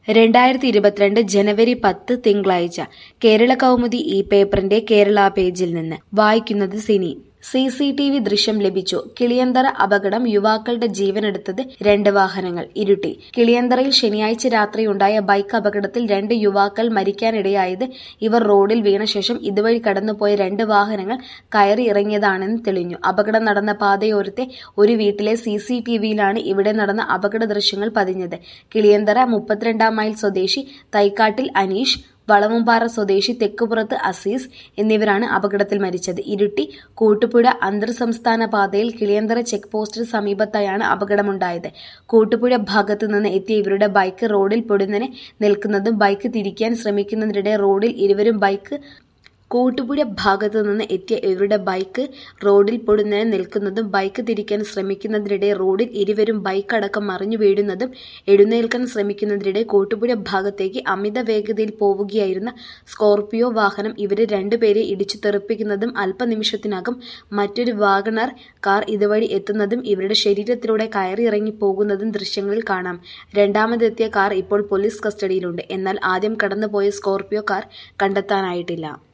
രണ്ടായിരത്തി ഇരുപത്തിരണ്ട് ജനുവരി പത്ത് തിങ്കളാഴ്ച കേരള കൗമുദി ഈ പേപ്പറിന്റെ കേരള പേജിൽ നിന്ന് വായിക്കുന്നത് Cini C C T V ദൃശ്യം ലഭിച്ചു കിളിയന്തറ അപകടം യുവാക്കളുടെ ജീവനെടുത്തത് രണ്ട് വാഹനങ്ങൾ ഇരുട്ടി കിളിയന്തറയിൽ ശനിയാഴ്ച രാത്രിയുണ്ടായ ബൈക്ക് അപകടത്തിൽ രണ്ട് യുവാക്കൾ മരിക്കാനിടയായത് ഇവർ റോഡിൽ വീണ ശേഷം ഇതുവഴി കടന്നുപോയ രണ്ട് വാഹനങ്ങൾ കയറി ഇറങ്ങിയതാണെന്ന് തെളിഞ്ഞു അപകടം നടന്ന പാതയോരത്തെ ഒരു വീട്ടിലെ സി സി ടി വിയിലാണ് ഇവിടെ നടന്ന അപകട ദൃശ്യങ്ങൾ പതിഞ്ഞത് കിളിയന്തറ മുപ്പത്തിരണ്ടാം മൈൽ സ്വദേശി തൈക്കാട്ടിൽ അനീഷ് വളവുംപാറ സ്വദേശി തെക്കുപുറത്ത് അസീസ് എന്നിവരാണ് അപകടത്തിൽ മരിച്ചത് ഇരുട്ടി കൂട്ടുപുഴ അന്തർ സംസ്ഥാന പാതയിൽ കിളിയന്തറ ചെക്ക് പോസ്റ്റിന് സമീപത്തായാണ് അപകടമുണ്ടായത് കൂട്ടുപുഴ ഭാഗത്തു നിന്ന് എത്തിയ ഇവരുടെ ബൈക്ക് റോഡിൽ പൊടുന്നനെ നിൽക്കുന്നതും ബൈക്ക് തിരിക്കാൻ ശ്രമിക്കുന്നതിനിടെ റോഡിൽ ഇരുവരും ബൈക്ക് കൂട്ടുപുഴ ഭാഗത്തു നിന്ന് എത്തിയ ഇവരുടെ ബൈക്ക് റോഡിൽ പൊടുന്നതിന് നിൽക്കുന്നതും ബൈക്ക് തിരിക്കാൻ ശ്രമിക്കുന്നതിനിടെ റോഡിൽ ഇരുവരും ബൈക്ക് അടക്കം മറിഞ്ഞു വീഴുന്നതും എഴുന്നേൽക്കാൻ ശ്രമിക്കുന്നതിനിടെ കൂട്ടുപുഴ ഭാഗത്തേക്ക് അമിത വേഗതയിൽ പോവുകയായിരുന്ന സ്കോർപിയോ വാഹനം ഇവരെ രണ്ടുപേരെ ഇടിച്ചു തെറിപ്പിക്കുന്നതും അല്പനിമിഷത്തിനകം മറ്റൊരു വാഗണർ കാർ ഇതുവഴി എത്തുന്നതും ഇവരുടെ ശരീരത്തിലൂടെ കയറിയിറങ്ങി പോകുന്നതും ദൃശ്യങ്ങളിൽ കാണാം രണ്ടാമതെത്തിയ കാർ ഇപ്പോൾ പോലീസ് കസ്റ്റഡിയിലുണ്ട് എന്നാൽ ആദ്യം കടന്നുപോയ സ്കോർപിയോ കാർ കണ്ടെത്താനായിട്ടില്ല